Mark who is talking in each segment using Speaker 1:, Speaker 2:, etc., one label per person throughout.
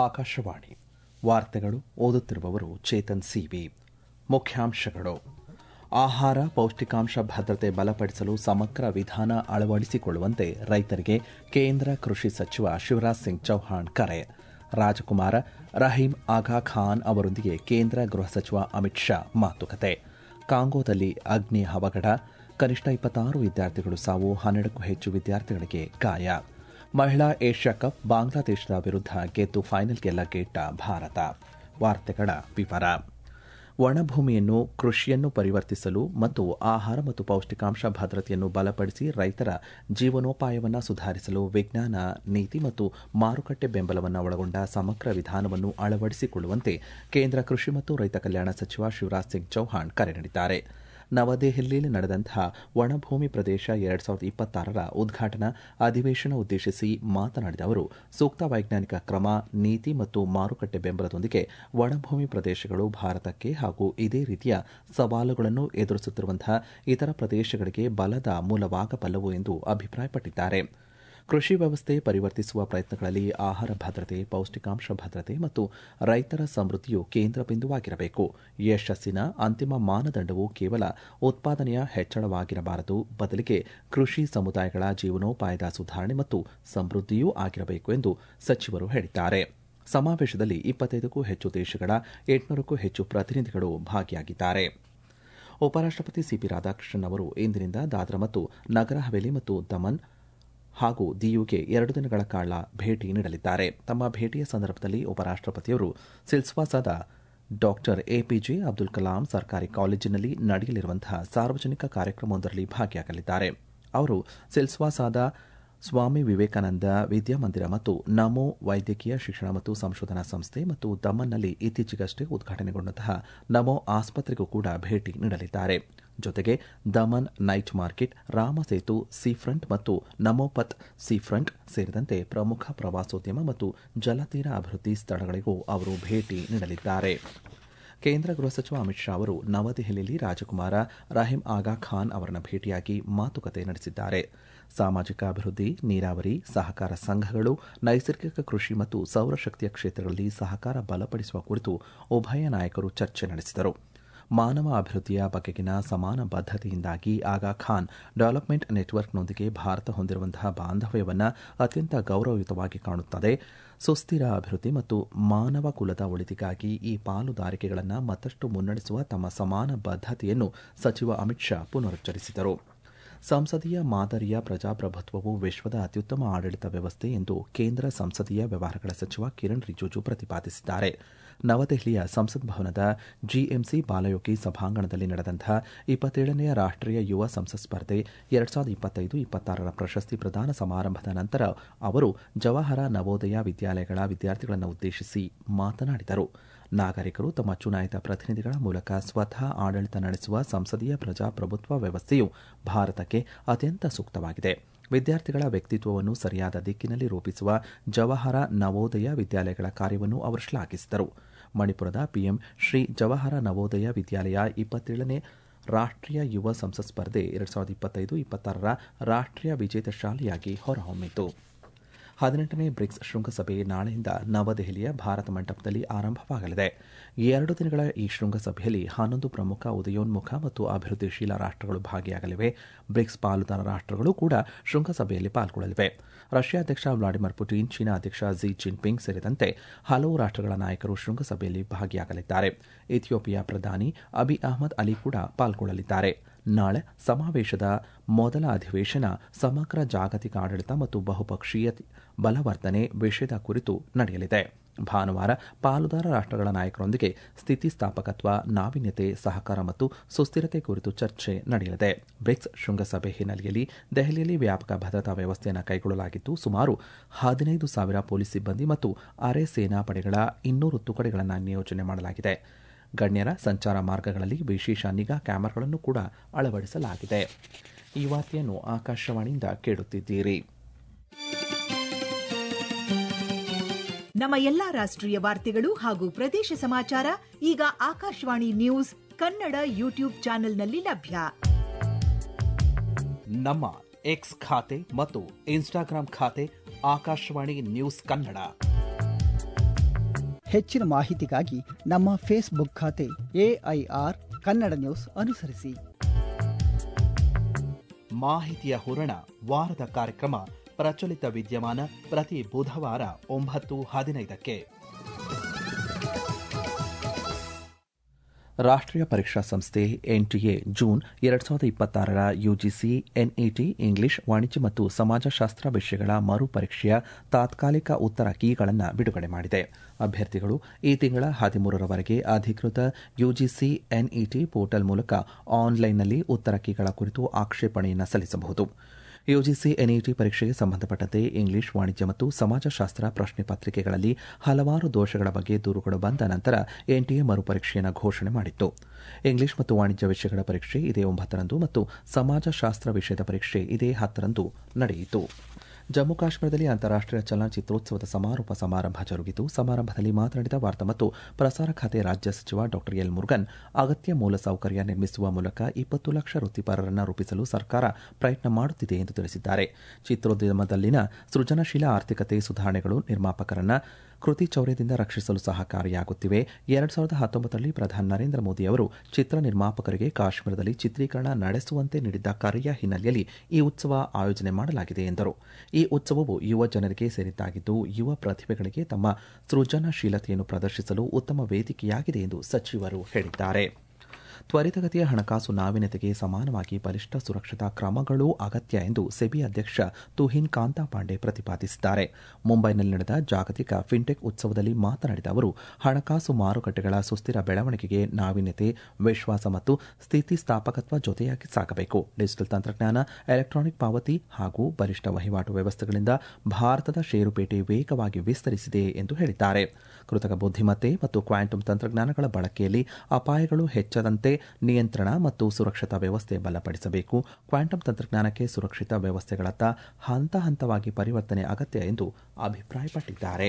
Speaker 1: ಆಕಾಶವಾಣಿ ವಾರ್ತೆಗಳು ಓದುತ್ತಿರುವವರು ಚೇತನ್ ಸಿವಿ ಮುಖ್ಯಾಂಶಗಳು ಆಹಾರ ಪೌಷ್ಟಿಕಾಂಶ ಭದ್ರತೆ ಬಲಪಡಿಸಲು ಸಮಗ್ರ ವಿಧಾನ ಅಳವಡಿಸಿಕೊಳ್ಳುವಂತೆ ರೈತರಿಗೆ ಕೇಂದ್ರ ಕೃಷಿ ಸಚಿವ ಶಿವರಾಜ್ ಸಿಂಗ್ ಚೌಹಾಣ್ ಕರೆ ರಾಜಕುಮಾರ ರಹೀಂ ಆಗಾ ಖಾನ್ ಅವರೊಂದಿಗೆ ಕೇಂದ್ರ ಗೃಹ ಸಚಿವ ಅಮಿತ್ ಶಾ ಮಾತುಕತೆ ಕಾಂಗೋದಲ್ಲಿ ಅಗ್ನಿ ಅವಘಡ ಕನಿಷ್ಠ ಇಪ್ಪತ್ತಾರು ವಿದ್ಯಾರ್ಥಿಗಳು ಸಾವು ಹನ್ನೆರಡಕ್ಕೂ ಹೆಚ್ಚು ವಿದ್ಯಾರ್ಥಿಗಳಿಗೆ ಗಾಯ ಮಹಿಳಾ ಏಷ್ಯಾ ಕಪ್ ಬಾಂಗ್ಲಾದೇಶದ ವಿರುದ್ಧ ಗೆದ್ದು ಫೈನಲ್ಗೆ ಲಗ್ಗೆಟ್ಟ ಭಾರತ ವಾರ್ತೆಗಳ ವಿವರ ಒಣಭೂಮಿಯನ್ನು ಕೃಷಿಯನ್ನು ಪರಿವರ್ತಿಸಲು ಮತ್ತು ಆಹಾರ ಮತ್ತು ಪೌಷ್ಟಿಕಾಂಶ ಭದ್ರತೆಯನ್ನು ಬಲಪಡಿಸಿ ರೈತರ ಜೀವನೋಪಾಯವನ್ನು ಸುಧಾರಿಸಲು ವಿಜ್ಞಾನ ನೀತಿ ಮತ್ತು ಮಾರುಕಟ್ಟೆ ಬೆಂಬಲವನ್ನು ಒಳಗೊಂಡ ಸಮಗ್ರ ವಿಧಾನವನ್ನು ಅಳವಡಿಸಿಕೊಳ್ಳುವಂತೆ ಕೇಂದ್ರ ಕೃಷಿ ಮತ್ತು ರೈತ ಕಲ್ಯಾಣ ಸಚಿವ ಶಿವರಾಜ್ ಸಿಂಗ್ ಚೌಹಾಣ್ ಕರೆ ನೀಡಿದ್ದಾರೆ ನವದೆಹಲಿಯಲ್ಲಿ ನಡೆದಂತಹ ಒಣಭೂಮಿ ಪ್ರದೇಶ ಎರಡ್ ಸಾವಿರದ ಇಪ್ಪತ್ತಾರರ ಉದ್ಘಾಟನಾ ಅಧಿವೇಶನ ಉದ್ದೇಶಿಸಿ ಮಾತನಾಡಿದ ಅವರು ಸೂಕ್ತ ವೈಜ್ಞಾನಿಕ ಕ್ರಮ ನೀತಿ ಮತ್ತು ಮಾರುಕಟ್ಟೆ ಬೆಂಬಲದೊಂದಿಗೆ ಒಣಭೂಮಿ ಪ್ರದೇಶಗಳು ಭಾರತಕ್ಕೆ ಹಾಗೂ ಇದೇ ರೀತಿಯ ಸವಾಲುಗಳನ್ನು ಎದುರಿಸುತ್ತಿರುವಂತಹ ಇತರ ಪ್ರದೇಶಗಳಿಗೆ ಬಲದ ಮೂಲವಾಗಬಲ್ಲವು ಎಂದು ಅಭಿಪ್ರಾಯಪಟ್ಟಿದ್ದಾರೆ ಕೃಷಿ ವ್ಯವಸ್ಥೆ ಪರಿವರ್ತಿಸುವ ಪ್ರಯತ್ನಗಳಲ್ಲಿ ಆಹಾರ ಭದ್ರತೆ ಪೌಷ್ಟಿಕಾಂಶ ಭದ್ರತೆ ಮತ್ತು ರೈತರ ಸಮೃದ್ಧಿಯು ಕೇಂದ್ರ ಬಿಂದುವಾಗಿರಬೇಕು ಯಶಸ್ಸಿನ ಅಂತಿಮ ಮಾನದಂಡವು ಕೇವಲ ಉತ್ಪಾದನೆಯ ಹೆಚ್ಚಳವಾಗಿರಬಾರದು ಬದಲಿಗೆ ಕೃಷಿ ಸಮುದಾಯಗಳ ಜೀವನೋಪಾಯದ ಸುಧಾರಣೆ ಮತ್ತು ಸಮೃದ್ಧಿಯೂ ಆಗಿರಬೇಕು ಎಂದು ಸಚಿವರು ಹೇಳಿದ್ದಾರೆ ಸಮಾವೇಶದಲ್ಲಿ ಇಪ್ಪತ್ತೈದಕ್ಕೂ ಹೆಚ್ಚು ದೇಶಗಳ ಎಂಟುನೂರಕ್ಕೂ ಹೆಚ್ಚು ಪ್ರತಿನಿಧಿಗಳು ಭಾಗಿಯಾಗಿದ್ದಾರೆ ಉಪರಾಷ್ಟಪತಿ ಸಿಪಿ ರಾಧಾಕೃಷ್ಣನ್ ಅವರು ಇಂದಿನಿಂದ ದಾದ್ರಾ ಮತ್ತು ನಗರ ಹವೇಲಿ ಮತ್ತು ದಮನ್ ಹಾಗೂ ದಿಯುಗೆ ಎರಡು ದಿನಗಳ ಕಾಲ ಭೇಟಿ ನೀಡಲಿದ್ದಾರೆ ತಮ್ಮ ಭೇಟಿಯ ಸಂದರ್ಭದಲ್ಲಿ ಉಪರಾಷ್ಟಪತಿಯವರು ಸಿಲ್ಸ್ವಾಸಾದ ಡಾಕ್ಟರ್ ಎಪಿಜೆ ಅಬ್ದುಲ್ ಕಲಾಂ ಸರ್ಕಾರಿ ಕಾಲೇಜಿನಲ್ಲಿ ನಡೆಯಲಿರುವಂತಹ ಸಾರ್ವಜನಿಕ ಕಾರ್ಯಕ್ರಮವೊಂದರಲ್ಲಿ ಭಾಗಿಯಾಗಲಿದ್ದಾರೆ ಅವರು ಸಿಲ್ಸ್ವಾಸಾದ ಸ್ವಾಮಿ ವಿವೇಕಾನಂದ ವಿದ್ಯಾಮಂದಿರ ಮತ್ತು ನಮೋ ವೈದ್ಯಕೀಯ ಶಿಕ್ಷಣ ಮತ್ತು ಸಂಶೋಧನಾ ಸಂಸ್ಥೆ ಮತ್ತು ದಮನ್ನಲ್ಲಿ ಇತ್ತೀಚೆಗಷ್ಟೇ ಉದ್ಘಾಟನೆಗೊಂಡಂತಹ ನಮೋ ಆಸ್ಪತ್ರೆಗೂ ಕೂಡ ಭೇಟಿ ನೀಡಲಿದ್ದಾರೆ ಜೊತೆಗೆ Daman night market Ramasetu seafront ಮತ್ತು ನಮೋಪತ್ ಸೀಫ್ರಂಟ್ ಸೇರಿದಂತೆ ಪ್ರಮುಖ ಪ್ರವಾಸೋದ್ಯಮ ಮತ್ತು ಜಲತೀರ ಅಭಿವೃದ್ಧಿ ಸ್ಥಳಗಳಿಗೂ ಅವರು ಭೇಟಿ ನೀಡಲಿದ್ದಾರೆ ಕೇಂದ್ರ ಗೃಹ ಸಚಿವ ಅಮಿತ್ ಶಾ ಅವರು ನವದೆಹಲಿಯಲ್ಲಿ ರಾಜಕುಮಾರ ರಾಹಿಂ ಆಗಾ ಖಾನ್ ಅವರನ್ನು ಭೇಟಿಯಾಗಿ ಮಾತುಕತೆ ನಡೆಸಿದ್ದಾರೆ ಸಾಮಾಜಿಕ ಅಭಿವೃದ್ಧಿ ನೀರಾವರಿ ಸಹಕಾರ ಸಂಘಗಳು ನೈಸರ್ಗಿಕ ಕೃಷಿ ಮತ್ತು ಸೌರಶಕ್ತಿಯ ಕ್ಷೇತ್ರಗಳಲ್ಲಿ ಸಹಕಾರ ಬಲಪಡಿಸುವ ಕುರಿತು ಉಭಯ ನಾಯಕರು ಚರ್ಚೆ ನಡೆಸಿದರು ಮಾನವ ಅಭಿವೃದ್ಧಿಯ ಬಗೆಗಿನ ಸಮಾನ ಬದ್ಧತೆಯಿಂದಾಗಿ ಆಗಾ ಖಾನ್ ಡೆವಲಪ್ಮೆಂಟ್ ನೆಟ್ವರ್ಕ್ನೊಂದಿಗೆ ಭಾರತ ಹೊಂದಿರುವಂತಹ ಬಾಂಧವ್ಯವನ್ನು ಅತ್ಯಂತ ಗೌರವಯುತವಾಗಿ ಕಾಣುತ್ತದೆ ಸುಸ್ಥಿರ ಅಭಿವೃದ್ಧಿ ಮತ್ತು ಮಾನವ ಕುಲದ ಒಳಿತಿಗಾಗಿ ಈ ಪಾಲುದಾರಿಕೆಗಳನ್ನು ಮತ್ತಷ್ಟು ಮುನ್ನಡೆಸುವ ತಮ್ಮ ಸಮಾನ ಬದ್ಧತೆಯನ್ನು ಸಚಿವ ಅಮಿತ್ ಶಾ ಪುನರುಚ್ಚರಿಸಿದರು ಸಂಸದೀಯ ಮಾದರಿಯ ಪ್ರಜಾಪ್ರಭುತ್ವವು ವಿಶ್ವದ ಅತ್ಯುತ್ತಮ ಆಡಳಿತ ವ್ಯವಸ್ಥೆ ಎಂದು ಕೇಂದ್ರ ಸಂಸದೀಯ ವ್ಯವಹಾರಗಳ ಸಚಿವ ಕಿರಣ್ ರಿಜಿಜು ಪ್ರತಿಪಾದಿಸಿದ್ದಾರೆ ನವದೆಹಲಿಯ ಸಂಸತ್ ಭವನದ ಜಿಎಂಸಿ ಬಾಲಯೋಗಿ ಸಭಾಂಗಣದಲ್ಲಿ ನಡೆದಂತಹ ಇಪ್ಪತ್ತೇಳನೆಯ ರಾಷ್ಟೀಯ ಯುವ ಸಂಸತ್ ಸ್ಪರ್ಧೆ ಎರಡ್ ಸಾವಿರದ ಇಪ್ಪತ್ತೈದು ಇಪ್ಪತ್ತಾರರ ಪ್ರಶಸ್ತಿ ಪ್ರದಾನ ಸಮಾರಂಭದ ನಂತರ ಅವರು ಜವಾಹರ ನವೋದಯ ವಿದ್ಯಾಲಯಗಳ ವಿದ್ಯಾರ್ಥಿಗಳನ್ನು ಉದ್ದೇಶಿಸಿ ಮಾತನಾಡಿದರು ನಾಗರಿಕರು ತಮ್ಮ ಚುನಾಯಿತ ಪ್ರತಿನಿಧಿಗಳ ಮೂಲಕ ಸ್ವತಃ ಆಡಳಿತ ನಡೆಸುವ ಸಂಸದೀಯ ಪ್ರಜಾಪ್ರಭುತ್ವ ವ್ಯವಸ್ಥೆಯು ಭಾರತಕ್ಕೆ ಅತ್ಯಂತ ಸೂಕ್ತವಾಗಿದೆ ವಿದ್ಯಾರ್ಥಿಗಳ ವ್ಯಕ್ತಿತ್ವವನ್ನು ಸರಿಯಾದ ದಿಕ್ಕಿನಲ್ಲಿ ರೂಪಿಸುವ ಜವಾಹರ ನವೋದಯ ವಿದ್ಯಾಲಯಗಳ ಕಾರ್ಯವನ್ನು ಅವರು ಶ್ಲಾಘಿಸಿದರು ಮಣಿಪುರದ ಪಿಎಂ ಶ್ರೀ ಜವಾಹರ ನವೋದಯ ವಿದ್ಯಾಲಯ ಇಪ್ಪತ್ತೇಳನೇ ರಾಷ್ಟೀಯ ಯುವ ಸಂಸತ್ ಸ್ಪರ್ಧೆ ಎರಡ್ ಸಾವಿರದ ಇಪ್ಪತ್ತೈದು ಇಪ್ಪತ್ತಾರರ ರಾಷ್ಟೀಯ ವಿಜೇತ ಶಾಲೆಯಾಗಿ ಹೊರಹೊಮ್ಮಿತು ಹದಿನೆಂಟನೇ ಬ್ರಿಕ್ಸ್ ಶೃಂಗಸಭೆ ನಾಳೆಯಿಂದ ನವದೆಹಲಿಯ ಭಾರತ ಮಂಟಪದಲ್ಲಿ ಆರಂಭವಾಗಲಿದೆ ಎರಡು ದಿನಗಳ ಈ ಶೃಂಗಸಭೆಯಲ್ಲಿ ಹನ್ನೊಂದು ಪ್ರಮುಖ ಉದಯೋನ್ಮುಖ ಮತ್ತು ಅಭಿವೃದ್ಧಿಶೀಲ ರಾಷ್ಟಗಳು ಭಾಗಿಯಾಗಲಿವೆ ಬ್ರಿಕ್ಸ್ ಪಾಲುದಾರ ರಾಷ್ಟಗಳು ಕೂಡ ಶೃಂಗಸಭೆಯಲ್ಲಿ ಪಾಲ್ಗೊಳ್ಳಲಿವೆ ರಷ್ಯಾ ಅಧ್ಯಕ್ಷ ವ್ಲಾಡಿಮಿರ್ ಪುಟಿನ್ ಚೀನಾ ಅಧ್ಯಕ್ಷ ಜಿ ಜಿನ್ಪಿಂಗ್ ಸೇರಿದಂತೆ ಹಲವು ರಾಷ್ಟಗಳ ನಾಯಕರು ಶೃಂಗಸಭೆಯಲ್ಲಿ ಭಾಗಿಯಾಗಲಿದ್ದಾರೆ ಇಥಿಯೋಪಿಯಾ ಪ್ರಧಾನಿ ಅಬಿ ಅಹಮದ್ ಅಲಿ ಕೂಡ ಪಾಲ್ಗೊಳ್ಳಲಿದ್ದಾರೆ ನಾಳೆ ಸಮಾವೇಶದ ಮೊದಲ ಅಧಿವೇಶನ ಸಮಗ್ರ ಜಾಗತಿಕ ಆಡಳಿತ ಮತ್ತು ಬಹುಪಕ್ಷೀಯ ಬಲವರ್ಧನೆ ವಿಷಯದ ಕುರಿತು ನಡೆಯಲಿದೆ ಭಾನುವಾರ ಪಾಲುದಾರ ರಾಷ್ಟಗಳ ನಾಯಕರೊಂದಿಗೆ ಸ್ಥಿತಿಸ್ಥಾಪಕತ್ವ ನಾವೀನ್ಯತೆ ಸಹಕಾರ ಮತ್ತು ಸುಸ್ಥಿರತೆ ಕುರಿತು ಚರ್ಚೆ ನಡೆಯಲಿದೆ ಬ್ರಿಕ್ಸ್ ಶೃಂಗಸಭೆ ಹಿನ್ನೆಲೆಯಲ್ಲಿ ದೆಹಲಿಯಲ್ಲಿ ವ್ಯಾಪಕ ಭದ್ರತಾ ವ್ಯವಸ್ಥೆಯನ್ನು ಕೈಗೊಳ್ಳಲಾಗಿದ್ದು ಸುಮಾರು ಹದಿನೈದು ಸಾವಿರ ಪೊಲೀಸ್ ಸಿಬ್ಬಂದಿ ಮತ್ತು ಅರೆ ಸೇನಾ ಪಡೆಗಳ ಇನ್ನೂರು ತುಕಡಿಗಳನ್ನು ನಿಯೋಜನೆ ಮಾಡಲಾಗಿದೆ ಗಣ್ಯರ ಸಂಚಾರ ಮಾರ್ಗಗಳಲ್ಲಿ ವಿಶೇಷ ನಿಗಾ ಕ್ಯಾಮೆರಾಗಳನ್ನು ಕೂಡ ಅಳವಡಿಸಲಾಗಿದೆ ಈ ವಾರ್ತೆಯನ್ನು ಆಕಾಶವಾಣಿಯಿಂದ ಕೇಳುತ್ತಿದ್ದೀರಿ
Speaker 2: ನಮ್ಮ ಎಲ್ಲಾ ರಾಷ್ಟ್ರೀಯ ವಾರ್ತೆಗಳು ಹಾಗೂ ಪ್ರದೇಶ ಸಮಾಚಾರ ಈಗ ಆಕಾಶವಾಣಿ ನ್ಯೂಸ್ ಕನ್ನಡ ಯೂಟ್ಯೂಬ್ ಚಾನೆಲ್ನಲ್ಲಿ ಲಭ್ಯ
Speaker 1: ನಮ್ಮ ಎಕ್ಸ್ ಖಾತೆ ಮತ್ತು ಇನ್ಸ್ಟಾಗ್ರಾಂ ಖಾತೆ ಆಕಾಶವಾಣಿ ನ್ಯೂಸ್ ಕನ್ನಡ
Speaker 3: ಹೆಚ್ಚಿನ ಮಾಹಿತಿಗಾಗಿ ನಮ್ಮ ಫೇಸ್ಬುಕ್ ಖಾತೆ ಎಐಆರ್ ಕನ್ನಡ ನ್ಯೂಸ್ ಅನುಸರಿಸಿ
Speaker 1: ಮಾಹಿತಿಯ ಹೂರಣ ವಾರದ ಕಾರ್ಯಕ್ರಮ ಪ್ರಚಲಿತ ವಿದ್ಯಮಾನ ಪ್ರತಿ ಬುಧವಾರ ಒಂಬತ್ತು ಹದಿನೈದಕ್ಕೆ ರಾಷ್ಟ್ರೀಯ ಪರೀಕ್ಷಾ ಸಂಸ್ಥೆ ಎನ್ಟಿಎ ಜೂನ್ ಎರಡ್ ಸಾವಿರದ ಇಪ್ಪತ್ತಾರರ ಯುಜಿಸಿ ಎನ್ಇಟಿ ಇಂಗ್ಲಿಷ್ ವಾಣಿಜ್ಯ ಮತ್ತು ಸಮಾಜಶಾಸ್ತ್ರ ವಿಷಯಗಳ ಮರುಪರೀಕ್ಷೆಯ ತಾತ್ಕಾಲಿಕ ಉತ್ತರ ಕೀಗಳನ್ನು ಬಿಡುಗಡೆ ಮಾಡಿದೆ ಅಭ್ಯರ್ಥಿಗಳು ಈ ತಿಂಗಳ ಹದಿಮೂರರವರೆಗೆ ಅಧಿಕೃತ ಯುಜಿಸಿ ಎನ್ಇಟಿ ಪೋರ್ಟಲ್ ಮೂಲಕ ಆನ್ಲೈನ್ನಲ್ಲಿ ಉತ್ತರ ಕೀಗಳ ಕುರಿತು ಆಕ್ಷೇಪಣೆಯನ್ನು ಸಲ್ಲಿಸಬಹುದು ಯುಜಿಸಿ ಎನ್ಇಟಿ ಪರೀಕ್ಷೆಗೆ ಸಂಬಂಧಪಟ್ಟಂತೆ ಇಂಗ್ಲಿಷ್ ವಾಣಿಜ್ಯ ಮತ್ತು ಸಮಾಜಶಾಸ್ತ್ರ ಪ್ರಶ್ನೆ ಪತ್ರಿಕೆಗಳಲ್ಲಿ ಹಲವಾರು ದೋಷಗಳ ಬಗ್ಗೆ ದೂರುಗಳು ಬಂದ ನಂತರ ಎನ್ಟಿಎ ಮರುಪರೀಕ್ಷೆಯನ್ನು ಘೋಷಣೆ ಮಾಡಿತ್ತು ಇಂಗ್ಲಿಷ್ ಮತ್ತು ವಾಣಿಜ್ಯ ವಿಷಯಗಳ ಪರೀಕ್ಷೆ ಇದೇ ಒಂಬತ್ತರಂದು ಮತ್ತು ಸಮಾಜಶಾಸ್ತ್ರ ವಿಷಯದ ಪರೀಕ್ಷೆ ಇದೇ ಹತ್ತರಂದು ನಡೆಯಿತು ಜಮ್ಮು ಕಾಶ್ಮೀರದಲ್ಲಿ ಅಂತಾರಾಷ್ಟೀಯ ಚಲನಚಿತ್ರೋತ್ಸವದ ಸಮಾರೋಪ ಸಮಾರಂಭ ಜರುಗಿತು ಸಮಾರಂಭದಲ್ಲಿ ಮಾತನಾಡಿದ ವಾರ್ತಾ ಮತ್ತು ಪ್ರಸಾರ ಖಾತೆ ರಾಜ್ಯ ಸಚಿವ ಡಾ ಎಲ್ ಮುರುಗನ್ ಅಗತ್ಯ ಮೂಲಸೌಕರ್ಯ ನಿರ್ಮಿಸುವ ಮೂಲಕ ಇಪ್ಪತ್ತು ಲಕ್ಷ ವೃತ್ತಿಪರರನ್ನು ರೂಪಿಸಲು ಸರ್ಕಾರ ಪ್ರಯತ್ನ ಮಾಡುತ್ತಿದೆ ಎಂದು ತಿಳಿಸಿದ್ದಾರೆ ಚಿತ್ರೋದ್ಯಮದಲ್ಲಿನ ಸೃಜನಶೀಲ ಆರ್ಥಿಕತೆ ಸುಧಾರಣೆಗಳು ನಿರ್ಮಾಪಕರನ್ನ ಕೃತಿ ಚೌರ್ಯದಿಂದ ರಕ್ಷಿಸಲು ಸಹಕಾರಿಯಾಗುತ್ತಿವೆ ಎರಡ್ ಸಾವಿರದ ಹತ್ತೊಂಬತ್ತರಲ್ಲಿ ಪ್ರಧಾನಿ ನರೇಂದ್ರ ಮೋದಿ ಅವರು ಚಿತ್ರ ನಿರ್ಮಾಪಕರಿಗೆ ಕಾಶ್ಮೀರದಲ್ಲಿ ಚಿತ್ರೀಕರಣ ನಡೆಸುವಂತೆ ನೀಡಿದ್ದ ಕರೆಯ ಹಿನ್ನೆಲೆಯಲ್ಲಿ ಈ ಉತ್ಸವ ಆಯೋಜನೆ ಮಾಡಲಾಗಿದೆ ಎಂದರು ಈ ಉತ್ಸವವು ಯುವ ಜನರಿಗೆ ಸೇರಿದ್ದಾಗಿದ್ದು ಯುವ ಪ್ರತಿಭೆಗಳಿಗೆ ತಮ್ಮ ಸೃಜನಶೀಲತೆಯನ್ನು ಪ್ರದರ್ಶಿಸಲು ಉತ್ತಮ ವೇದಿಕೆಯಾಗಿದೆ ಎಂದು ಸಚಿವರು ಹೇಳಿದ್ದಾರೆ ತ್ವರಿತಗತಿಯ ಹಣಕಾಸು ನಾವೀನ್ಯತೆಗೆ ಸಮಾನವಾಗಿ ಬಲಿಷ್ಠ ಸುರಕ್ಷತಾ ಕ್ರಮಗಳೂ ಅಗತ್ಯ ಎಂದು ಸೆಬಿ ಅಧ್ಯಕ್ಷ ತುಹಿನ್ ಕಾಂತಾ ಪಾಂಡೆ ಪ್ರತಿಪಾದಿಸಿದ್ದಾರೆ ಮುಂಬೈನಲ್ಲಿ ನಡೆದ ಜಾಗತಿಕ ಫಿನ್ಟೆಕ್ ಉತ್ಸವದಲ್ಲಿ ಮಾತನಾಡಿದ ಅವರು ಹಣಕಾಸು ಮಾರುಕಟ್ಟೆಗಳ ಸುಸ್ಥಿರ ಬೆಳವಣಿಗೆಗೆ ನಾವೀನ್ಯತೆ ವಿಶ್ವಾಸ ಮತ್ತು ಸ್ಥಿತಿಸ್ಥಾಪಕತ್ವ ಜೊತೆಯಾಗಿ ಸಾಗಬೇಕು ಡಿಜಿಟಲ್ ತಂತ್ರಜ್ಞಾನ ಎಲೆಕ್ಟ್ರಾನಿಕ್ ಪಾವತಿ ಹಾಗೂ ಬಲಿಷ್ಠ ವಹಿವಾಟು ವ್ಯವಸ್ಥೆಗಳಿಂದ ಭಾರತದ ಷೇರುಪೇಟೆ ವೇಗವಾಗಿ ವಿಸ್ತರಿಸಿದೆ ಎಂದು ಹೇಳಿದ್ದಾರೆ ಕೃತಕ ಬುದ್ಧಿಮತ್ತೆ ಮತ್ತು ಕ್ವಾಂಟಮ್ ತಂತ್ರಜ್ಞಾನಗಳ ಬಳಕೆಯಲ್ಲಿ ಅಪಾಯಗಳು ಹೆಚ್ಚದಂತೆ ನಿಯಂತ್ರಣ ಮತ್ತು ಸುರಕ್ಷತಾ ವ್ಯವಸ್ಥೆ ಬಲಪಡಿಸಬೇಕು ಕ್ವಾಂಟಮ್ ತಂತ್ರಜ್ಞಾನಕ್ಕೆ ಸುರಕ್ಷಿತ ವ್ಯವಸ್ಥೆಗಳತ್ತ ಹಂತ ಹಂತವಾಗಿ ಪರಿವರ್ತನೆ ಅಗತ್ಯ ಎಂದು ಅಭಿಪ್ರಾಯಪಟ್ಟಿದ್ದಾರೆ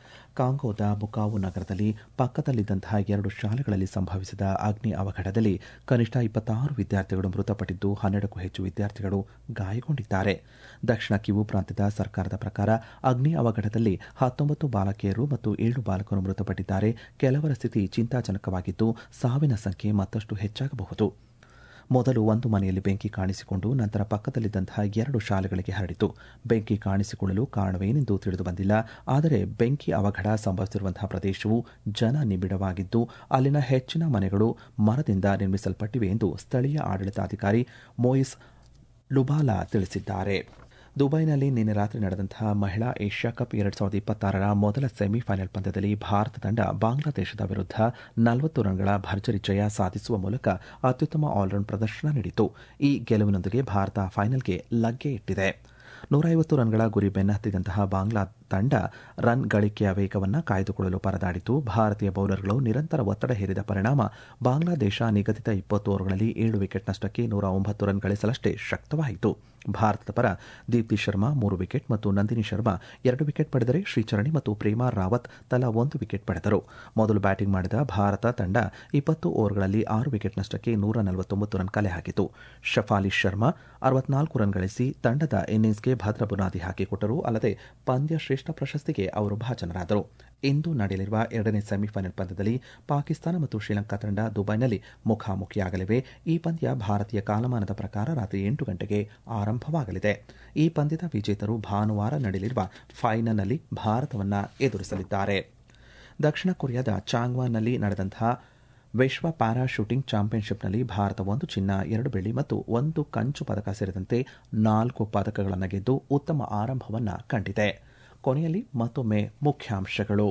Speaker 1: ಕಾಂಗೋದ ಬುಕಾವು ನಗರದಲ್ಲಿ ಪಕ್ಕದಲ್ಲಿದ್ದಂತಹ ಎರಡು ಶಾಲೆಗಳಲ್ಲಿ ಸಂಭವಿಸಿದ ಅಗ್ನಿ ಅವಘಡದಲ್ಲಿ ಕನಿಷ್ಠ ಇಪ್ಪತ್ತಾರು ವಿದ್ಯಾರ್ಥಿಗಳು ಮೃತಪಟ್ಟಿದ್ದು ಹನ್ನೆರಡಕ್ಕೂ ಹೆಚ್ಚು ವಿದ್ಯಾರ್ಥಿಗಳು ಗಾಯಗೊಂಡಿದ್ದಾರೆ ದಕ್ಷಿಣ ಕಿವು ಪ್ರಾಂತ್ಯದ ಸರ್ಕಾರದ ಪ್ರಕಾರ ಅಗ್ನಿ ಅವಘಡದಲ್ಲಿ ಹತ್ತೊಂಬತ್ತು ಬಾಲಕಿಯರು ಮತ್ತು ಏಳು ಬಾಲಕರು ಮೃತಪಟ್ಟಿದ್ದಾರೆ ಕೆಲವರ ಸ್ಥಿತಿ ಚಿಂತಾಜನಕವಾಗಿದ್ದು ಸಾವಿನ ಸಂಖ್ಯೆ ಮತ್ತಷ್ಟು ಹೆಚ್ಚಾಗಬಹುದು ಮೊದಲು ಒಂದು ಮನೆಯಲ್ಲಿ ಬೆಂಕಿ ಕಾಣಿಸಿಕೊಂಡು ನಂತರ ಪಕ್ಕದಲ್ಲಿದ್ದಂತಹ ಎರಡು ಶಾಲೆಗಳಿಗೆ ಹರಡಿತು ಬೆಂಕಿ ಕಾಣಿಸಿಕೊಳ್ಳಲು ಕಾರಣವೇನೆಂದು ತಿಳಿದು ಬಂದಿಲ್ಲ ಆದರೆ ಬೆಂಕಿ ಅವಘಡ ಸಂಭವಿಸಿರುವಂತಹ ಪ್ರದೇಶವು ಜನ ನಿಬಿಡವಾಗಿದ್ದು ಅಲ್ಲಿನ ಹೆಚ್ಚಿನ ಮನೆಗಳು ಮರದಿಂದ ನಿರ್ಮಿಸಲ್ಪಟ್ಟಿವೆ ಎಂದು ಸ್ಥಳೀಯ ಆಡಳಿತಾಧಿಕಾರಿ ಮೋಯಿಸ್ ಲುಬಾಲಾ ತಿಳಿಸಿದ್ದಾರೆ ದುಬೈನಲ್ಲಿ ನಿನ್ನೆ ರಾತ್ರಿ ನಡೆದಂತಹ ಮಹಿಳಾ ಏಷ್ಯಾ ಕಪ್ ಎರಡ್ ಸಾವಿರದ ಇಪ್ಪತ್ತಾರರ ಮೊದಲ ಸೆಮಿಫೈನಲ್ ಪಂದ್ಯದಲ್ಲಿ ಭಾರತ ತಂಡ ಬಾಂಗ್ಲಾದೇಶದ ವಿರುದ್ಧ ನಲವತ್ತು ರನ್ಗಳ ಭರ್ಜರಿ ಜಯ ಸಾಧಿಸುವ ಮೂಲಕ ಅತ್ಯುತ್ತಮ ಆಲ್ರೌಂಡ್ ಪ್ರದರ್ಶನ ನೀಡಿತು ಈ ಗೆಲುವಿನೊಂದಿಗೆ ಭಾರತ ಫೈನಲ್ಗೆ ಲಗ್ಗೆ ಇಟ್ಟಿದೆ ನೂರ ಐವತ್ತು ರನ್ಗಳ ಗುರಿ ಬೆನ್ನಹತ್ತಿದಂತಹ ಬಾಂಗ್ಲಾ ತಂಡ ರನ್ ಗಳಿಕೆಯ ವೇಗವನ್ನು ಕಾಯ್ದುಕೊಳ್ಳಲು ಪರದಾಡಿತು ಭಾರತೀಯ ಬೌಲರ್ಗಳು ನಿರಂತರ ಒತ್ತಡ ಹೇರಿದ ಪರಿಣಾಮ ಬಾಂಗ್ಲಾದೇಶ ನಿಗದಿತ ಇಪ್ಪತ್ತು ಓವರ್ಗಳಲ್ಲಿ ಏಳು ವಿಕೆಟ್ ನಷ್ಟಕ್ಕೆ ನೂರ ಒಂಬತ್ತು ರನ್ ಗಳಿಸಲಷ್ಟೇ ಶಕ್ತವಾಯಿತು ಭಾರತದ ಪರ ದೀಪ್ತಿ ಶರ್ಮಾ ಮೂರು ವಿಕೆಟ್ ಮತ್ತು ನಂದಿನಿ ಶರ್ಮಾ ಎರಡು ವಿಕೆಟ್ ಪಡೆದರೆ ಶ್ರೀಚರಣಿ ಮತ್ತು ಪ್ರೇಮಾ ರಾವತ್ ತಲಾ ಒಂದು ವಿಕೆಟ್ ಪಡೆದರು ಮೊದಲು ಬ್ಯಾಟಿಂಗ್ ಮಾಡಿದ ಭಾರತ ತಂಡ ಇಪ್ಪತ್ತು ಓವರ್ಗಳಲ್ಲಿ ಆರು ವಿಕೆಟ್ ನಷ್ಟಕ್ಕೆ ನೂರ ನಲವತ್ತೊಂಬತ್ತು ರನ್ ಕಲೆ ಹಾಕಿತು ಶಫಾಲಿ ಶರ್ಮಾ ಅರವತ್ನಾಲ್ಕು ರನ್ ಗಳಿಸಿ ತಂಡದ ಇನ್ನಿಂಗ್ಸ್ಗೆ ಭದ್ರ ಬುನಾದಿ ಹಾಕಿಕೊಟ್ಟರು ಅಲ್ಲದೆ ಪಂದ್ಯ ಶ್ರೇಷ್ಠ ಪ್ರಶಸ್ತಿಗೆ ಅವರು ಭಾಜನರಾದರು ಇಂದು ನಡೆಯಲಿರುವ ಎರಡನೇ ಸೆಮಿಫೈನಲ್ ಪಂದ್ಯದಲ್ಲಿ ಪಾಕಿಸ್ತಾನ ಮತ್ತು ಶ್ರೀಲಂಕಾ ತಂಡ ದುಬೈನಲ್ಲಿ ಮುಖಾಮುಖಿಯಾಗಲಿವೆ ಈ ಪಂದ್ಯ ಭಾರತೀಯ ಕಾಲಮಾನದ ಪ್ರಕಾರ ರಾತ್ರಿ ಎಂಟು ಗಂಟೆಗೆ ಆರಂಭವಾಗಲಿದೆ ಈ ಪಂದ್ಯದ ವಿಜೇತರು ಭಾನುವಾರ ನಡೆಯಲಿರುವ ಫೈನಲ್ನಲ್ಲಿ ಭಾರತವನ್ನು ಎದುರಿಸಲಿದ್ದಾರೆ ದಕ್ಷಿಣ ಕೊರಿಯಾದ ಚಾಂಗ್ವಾನ್ನಲ್ಲಿ ನಡೆದಂತಹ ವಿಶ್ವ ಪ್ಯಾರಾ ಶೂಟಿಂಗ್ ಚಾಂಪಿಯನ್ಶಿಪ್ನಲ್ಲಿ ಭಾರತ ಒಂದು ಚಿನ್ನ ಎರಡು ಬೆಳ್ಳಿ ಮತ್ತು ಒಂದು ಕಂಚು ಪದಕ ಸೇರಿದಂತೆ ನಾಲ್ಕು ಪದಕಗಳನ್ನು ಗೆದ್ದು ಉತ್ತಮ ಆರಂಭವನ್ನು ಕಂಡಿದೆ ಕೊನೆಯಲ್ಲಿ ಮತ್ತೊಮ್ಮೆ ಮುಖ್ಯಾಂಶಗಳು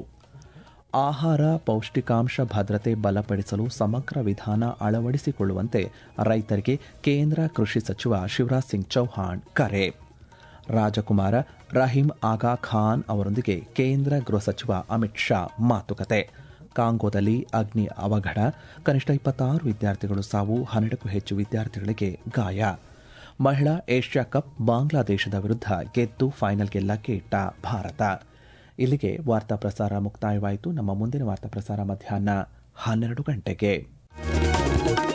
Speaker 1: ಆಹಾರ ಪೌಷ್ಟಿಕಾಂಶ ಭದ್ರತೆ ಬಲಪಡಿಸಲು ಸಮಗ್ರ ವಿಧಾನ ಅಳವಡಿಸಿಕೊಳ್ಳುವಂತೆ ರೈತರಿಗೆ ಕೇಂದ್ರ ಕೃಷಿ ಸಚಿವ ಶಿವರಾಜ್ ಸಿಂಗ್ ಚೌಹಾಣ್ ಕರೆ ರಾಜಕುಮಾರ ರಹೀಂ ಆಗಾ ಖಾನ್ ಅವರೊಂದಿಗೆ ಕೇಂದ್ರ ಗೃಹ ಸಚಿವ ಅಮಿತ್ ಶಾ ಮಾತುಕತೆ ಕಾಂಗೋದಲ್ಲಿ ಅಗ್ನಿ ಅವಘಡ ಕನಿಷ್ಠ ಇಪ್ಪತ್ತಾರು ವಿದ್ಯಾರ್ಥಿಗಳು ಸಾವು ಹನ್ನೆರಡಕ್ಕೂ ಹೆಚ್ಚು ವಿದ್ಯಾರ್ಥಿಗಳಿಗೆ ಗಾಯ ಮಹಿಳಾ ಏಷ್ಯಾ ಕಪ್ ಬಾಂಗ್ಲಾದೇಶದ ವಿರುದ್ಧ ಗೆದ್ದು ಫೈನಲ್ಗೆ ಲಗ್ಗೆ ಇಟ್ಟ ಭಾರತ ಇಲ್ಲಿಗೆ ವಾರ್ತಾ ಪ್ರಸಾರ ಮುಕ್ತಾಯವಾಯಿತು ನಮ್ಮ ಮುಂದಿನ ವಾರ್ತಾ ಪ್ರಸಾರ ಮಧ್ಯಾಹ್ನ ಹನ್ನೆರಡು ಗಂಟೆಗೆ